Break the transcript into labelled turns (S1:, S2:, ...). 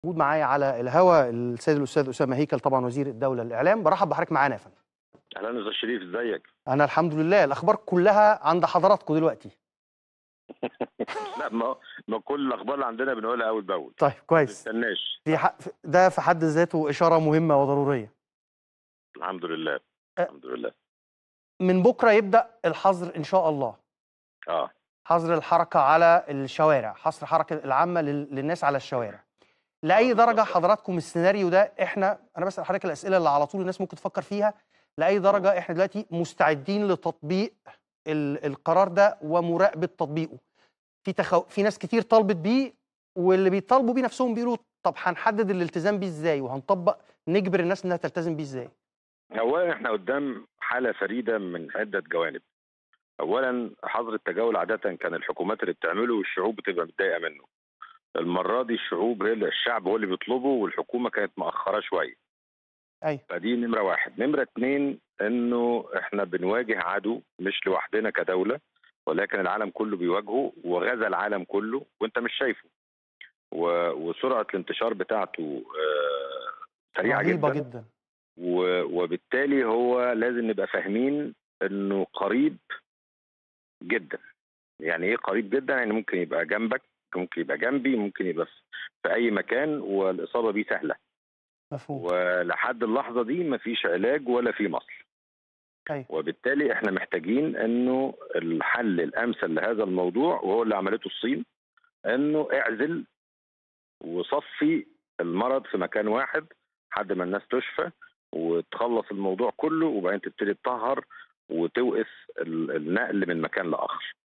S1: موجود معايا على الهوا السيد الاستاذ اسامه هيكل طبعا وزير الدوله للاعلام برحب بحضرتك معانا يا فندم
S2: اهلا استاذ شريف ازيك
S1: انا الحمد لله الاخبار كلها عند حضراتكم دلوقتي
S2: لا ما ما كل الاخبار اللي عندنا بنقولها اول باول
S1: طيب
S2: ما
S1: كويس
S2: تستناش
S1: في ح... ده في حد ذاته اشاره مهمه وضروريه
S2: الحمد لله
S1: أه.
S2: الحمد لله
S1: من بكره يبدا الحظر ان شاء الله
S2: اه
S1: حظر الحركه على الشوارع حظر الحركه العامه لل... للناس على الشوارع لاي درجه حضراتكم السيناريو ده احنا انا بسال حضرتك الاسئله اللي على طول الناس ممكن تفكر فيها لاي درجه احنا دلوقتي مستعدين لتطبيق ال... القرار ده ومراقبه تطبيقه في تخو... في ناس كتير طالبت بيه واللي بيطالبوا بيه نفسهم بيقولوا طب هنحدد الالتزام بيه ازاي وهنطبق نجبر الناس انها تلتزم بيه ازاي
S2: اولا احنا قدام حاله فريده من عده جوانب اولا حظر التجول عاده كان الحكومات اللي بتعمله والشعوب بتبقى متضايقه منه المره دي الشعوب هي اللي الشعب هو اللي بيطلبه والحكومه كانت مأخره شويه
S1: ايوه
S2: فدي نمره واحد نمره اتنين انه احنا بنواجه عدو مش لوحدنا كدوله ولكن العالم كله بيواجهه وغزا العالم كله وانت مش شايفه و- وسرعه الانتشار بتاعته آه، سريعه
S1: رهيبه
S2: جدا,
S1: جدا
S2: و- وبالتالي هو لازم نبقى فاهمين انه قريب جدا يعني ايه قريب جدا يعني ممكن يبقى جنبك ممكن يبقى جنبي ممكن يبقى في- في اي مكان والاصابه بيه سهله
S1: مفهوم
S2: ولحد اللحظه دي مفيش علاج ولا في مصل
S1: أيوة.
S2: وبالتالي احنا محتاجين انه الحل الامثل لهذا الموضوع وهو اللي عملته الصين انه اعزل وصفي المرض في مكان واحد لحد ما الناس تشفى وتخلص الموضوع كله وبعدين تبتدي تطهر وتوقف ال- النقل من مكان لاخر